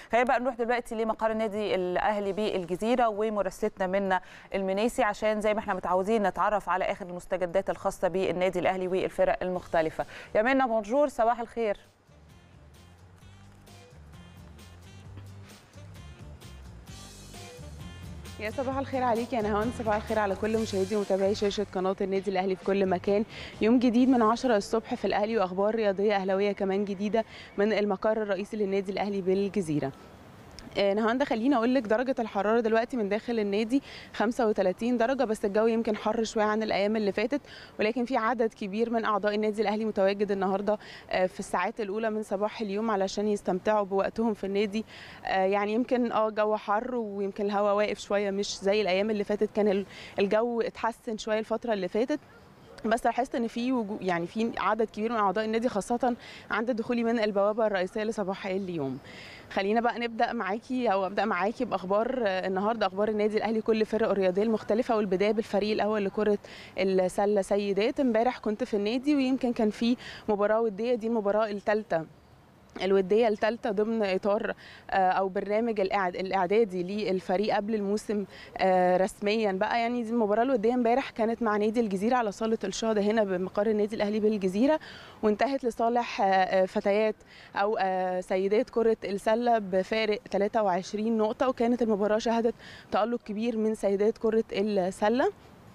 خلينا بقى نروح دلوقتي لمقر النادي الاهلي بالجزيره ومراسلتنا منا المنيسي عشان زي ما احنا متعودين نتعرف على اخر المستجدات الخاصه بالنادي الاهلي والفرق المختلفه يا منا بونجور صباح الخير يا صباح الخير عليك يا نهان صباح الخير على كل مشاهدي ومتابعي شاشه قناه النادي الاهلي في كل مكان يوم جديد من 10 الصبح في الاهلي واخبار رياضيه اهلاويه كمان جديده من المقر الرئيسي للنادي الاهلي بالجزيره نهانده خليني اقول لك درجه الحراره دلوقتي من داخل النادي 35 درجه بس الجو يمكن حر شويه عن الايام اللي فاتت ولكن في عدد كبير من اعضاء النادي الاهلي متواجد النهارده في الساعات الاولى من صباح اليوم علشان يستمتعوا بوقتهم في النادي يعني يمكن اه جو حر ويمكن الهواء واقف شويه مش زي الايام اللي فاتت كان الجو اتحسن شويه الفتره اللي فاتت بس لاحظت ان في وجو يعني في عدد كبير من اعضاء النادي خاصه عند دخولي من البوابه الرئيسيه لصباح اليوم خلينا بقى نبدا معاكي او ابدا معاكي باخبار النهارده اخبار النادي الاهلي كل فرق الرياضيه المختلفه والبدايه بالفريق الاول لكره السله سيدات امبارح كنت في النادي ويمكن كان في مباراه وديه دي المباراه الثالثه الوديه الثالثه ضمن اطار او برنامج الاعدادي للفريق قبل الموسم رسميا بقى يعني دي المباراه الوديه امبارح كانت مع نادي الجزيره على صاله الشهداء هنا بمقر النادي الاهلي بالجزيره وانتهت لصالح فتيات او سيدات كره السله بفارق 23 نقطه وكانت المباراه شهدت تالق كبير من سيدات كره السله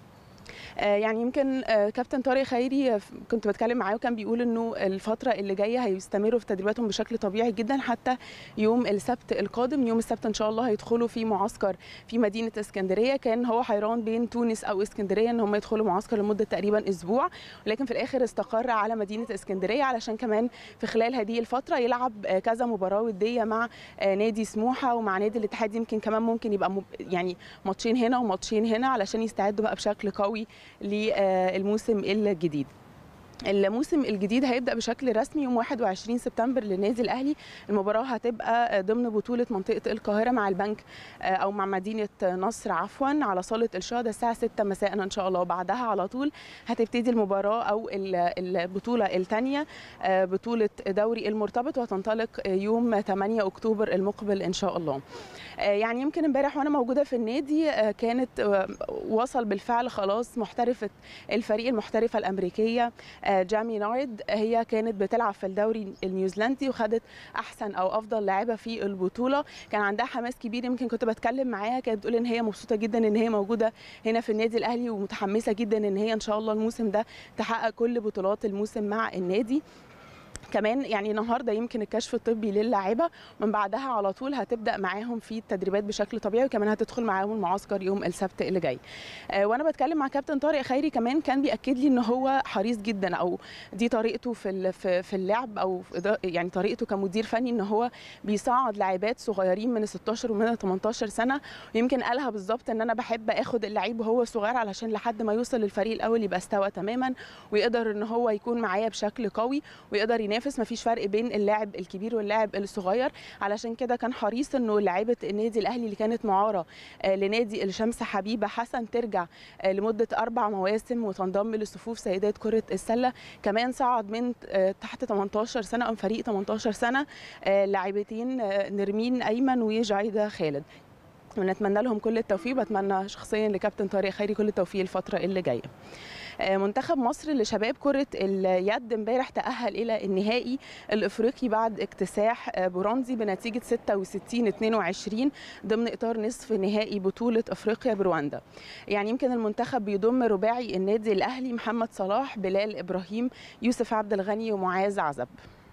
يعني يمكن كابتن طارق خيري كنت بتكلم معاه وكان بيقول انه الفتره اللي جايه هيستمروا في تدريباتهم بشكل طبيعي جدا حتى يوم السبت القادم يوم السبت ان شاء الله هيدخلوا في معسكر في مدينه اسكندريه كان هو حيران بين تونس او اسكندريه ان هم يدخلوا معسكر لمده تقريبا اسبوع ولكن في الاخر استقر على مدينه اسكندريه علشان كمان في خلال هذه الفتره يلعب كذا مباراه وديه مع نادي سموحه ومع نادي الاتحاد يمكن كمان ممكن يبقى يعني ماتشين هنا وماتشين هنا علشان يستعدوا بقى بشكل قوي للموسم الجديد الموسم الجديد هيبدا بشكل رسمي يوم 21 سبتمبر للنادي الاهلي المباراه هتبقى ضمن بطوله منطقه القاهره مع البنك او مع مدينه نصر عفوا على صاله الشهداء الساعه 6 مساء ان شاء الله وبعدها على طول هتبتدي المباراه او البطوله الثانيه بطوله دوري المرتبط وهتنطلق يوم 8 اكتوبر المقبل ان شاء الله يعني يمكن امبارح وانا موجوده في النادي كانت وصل بالفعل خلاص محترفه الفريق المحترفه الامريكيه جامي نارد هي كانت بتلعب في الدوري النيوزيلندي وخدت احسن او افضل لاعبه في البطوله كان عندها حماس كبير يمكن كنت بتكلم معاها كانت بتقول ان هي مبسوطه جدا ان هي موجوده هنا في النادي الاهلي ومتحمسه جدا ان هي ان شاء الله الموسم ده تحقق كل بطولات الموسم مع النادي كمان يعني النهارده يمكن الكشف الطبي للاعيبه من بعدها على طول هتبدا معاهم في التدريبات بشكل طبيعي وكمان هتدخل معاهم المعسكر يوم السبت اللي جاي آه وانا بتكلم مع كابتن طارق خيري كمان كان بياكد لي ان هو حريص جدا او دي طريقته في في اللعب او يعني طريقته كمدير فني ان هو بيصعد لاعبات صغيرين من 16 ومن 18 سنه ويمكن قالها بالظبط ان انا بحب اخد اللعيب وهو صغير علشان لحد ما يوصل للفريق الاول يبقى استوى تماما ويقدر ان هو يكون معايا بشكل قوي ويقدر ينافس ينافس مفيش فرق بين اللاعب الكبير واللاعب الصغير علشان كده كان حريص انه لعيبه النادي الاهلي اللي كانت معاره لنادي الشمس حبيبه حسن ترجع لمده اربع مواسم وتنضم لصفوف سيدات كره السله كمان صعد من تحت 18 سنه او فريق 18 سنه لاعبتين نرمين ايمن وجعيده خالد ونتمنى لهم كل التوفيق بتمنى شخصيا لكابتن طارق خيري كل التوفيق الفتره اللي جايه منتخب مصر لشباب كرة اليد امبارح تأهل إلى النهائي الإفريقي بعد اكتساح برونزي بنتيجة 66 22 ضمن إطار نصف نهائي بطولة أفريقيا برواندا. يعني يمكن المنتخب بيضم رباعي النادي الأهلي محمد صلاح بلال إبراهيم يوسف عبد الغني ومعاذ عزب.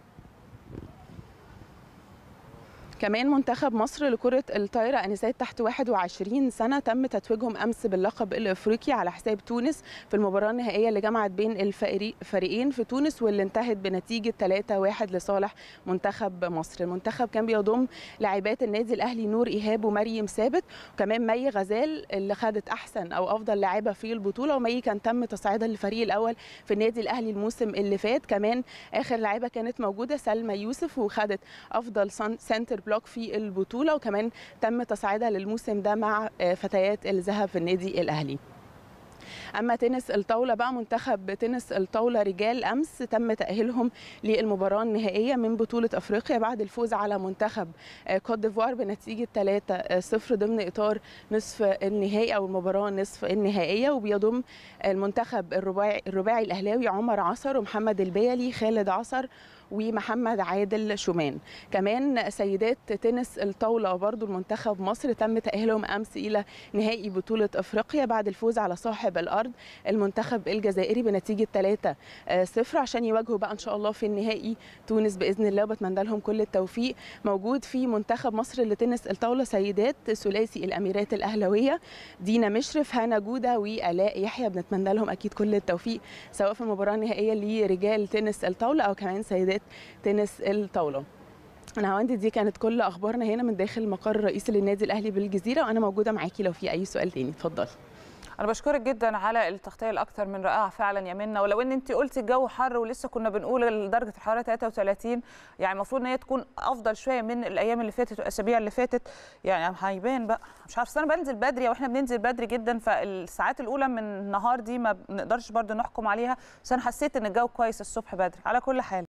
كمان منتخب مصر لكرة الطايرة أنسات تحت 21 سنة تم تتويجهم أمس باللقب الإفريقي على حساب تونس في المباراة النهائية اللي جمعت بين الفريقين في تونس واللي انتهت بنتيجة 3-1 لصالح منتخب مصر المنتخب كان بيضم لاعبات النادي الأهلي نور إيهاب ومريم ثابت وكمان مي غزال اللي خدت أحسن أو أفضل لاعبة في البطولة ومي كان تم تصعيدها للفريق الأول في النادي الأهلي الموسم اللي فات كمان آخر لاعبة كانت موجودة سلمى يوسف وخدت أفضل سنتر بلوك في البطوله وكمان تم تصعيدها للموسم ده مع فتيات الذهب في النادي الاهلي اما تنس الطاوله بقى منتخب تنس الطاوله رجال امس تم تاهيلهم للمباراه النهائيه من بطوله افريقيا بعد الفوز على منتخب كوت ديفوار بنتيجه 3-0 ضمن اطار نصف النهائي او المباراه نصف النهائيه وبيضم المنتخب الرباعي الرباعي الاهلاوي عمر عصر ومحمد البيلي خالد عصر ومحمد عادل شومان كمان سيدات تنس الطاوله برضو المنتخب مصر تم تاهيلهم امس الى نهائي بطوله افريقيا بعد الفوز على صاحب الارض المنتخب الجزائري بنتيجه 3 0 عشان يواجهوا بقى ان شاء الله في النهائي تونس باذن الله وبتمنى لهم كل التوفيق موجود في منتخب مصر لتنس الطاوله سيدات ثلاثي الاميرات الاهلاويه دينا مشرف هانا جوده والاء يحيى بنتمنى لهم اكيد كل التوفيق سواء في المباراه النهائيه لرجال تنس الطاوله او كمان سيدات تنس الطاوله انا عندي دي كانت كل اخبارنا هنا من داخل المقر الرئيسي للنادي الاهلي بالجزيره وانا موجوده معاكي لو في اي سؤال تاني اتفضلي انا بشكرك جدا على التغطيه الاكثر من رائعه فعلا يا منى ولو ان انت قلتي الجو حر ولسه كنا بنقول درجه الحراره 33 يعني المفروض ان هي تكون افضل شويه من الايام اللي فاتت والاسابيع اللي فاتت يعني هيبان بقى مش عارفه انا بنزل بدري واحنا بننزل بدري جدا فالساعات الاولى من النهار دي ما بنقدرش برضو نحكم عليها بس انا حسيت ان الجو كويس الصبح بدري على كل حال